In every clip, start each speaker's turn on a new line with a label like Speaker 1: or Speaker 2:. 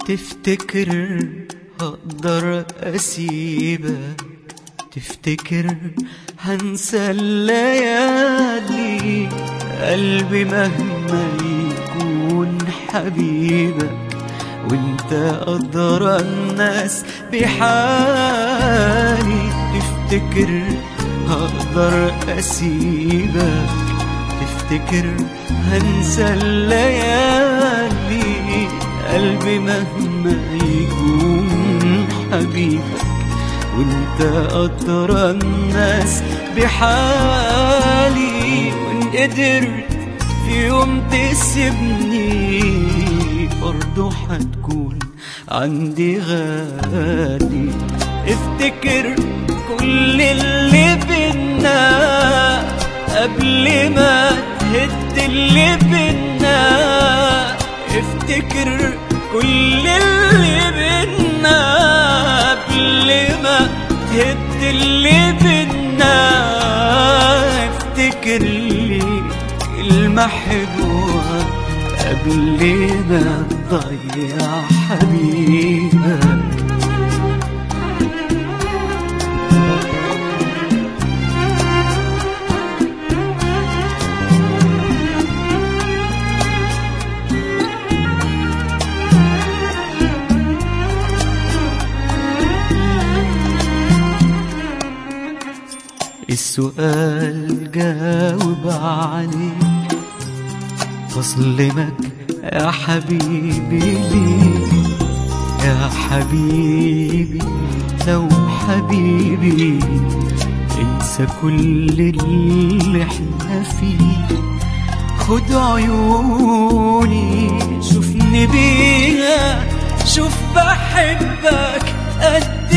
Speaker 1: تفتكر هقدر اسيبك تفتكر هنسى الليالي قلبي مهما يكون حبيبك وانت أدرى الناس بحالي تفتكر هقدر أسيبك تفتكر هنسى الليالي قلبي مهما يكون حبيبك وانت أدرى الناس بحالي وان قدرت في يوم تسيبني برضه حتكون عندي غالي افتكر كل اللي بينا قبل ما تهد اللي بينا افتكر كل اللي بينا قبل ما تهد اللي بينا افتكر لي كلمة حلوة قبل ما تضيع حبيبك السؤال جاوب عليه بظلمك يا حبيبي ليه يا حبيبي لو حبيبي انسى كل اللي احنا فيه خد عيوني شوفني بيها شوف بحبك قد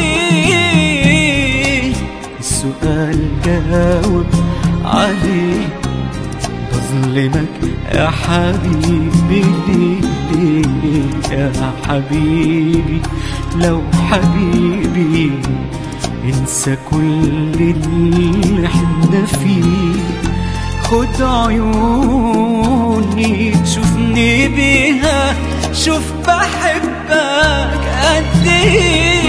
Speaker 1: ايه السؤال جاوب عليه بظلمك يا حبيبي ليه ليه يا حبيبي لو حبيبي انسى كل اللي احنا فيه خد عيوني تشوفني بيها شوف بحبك قد ايه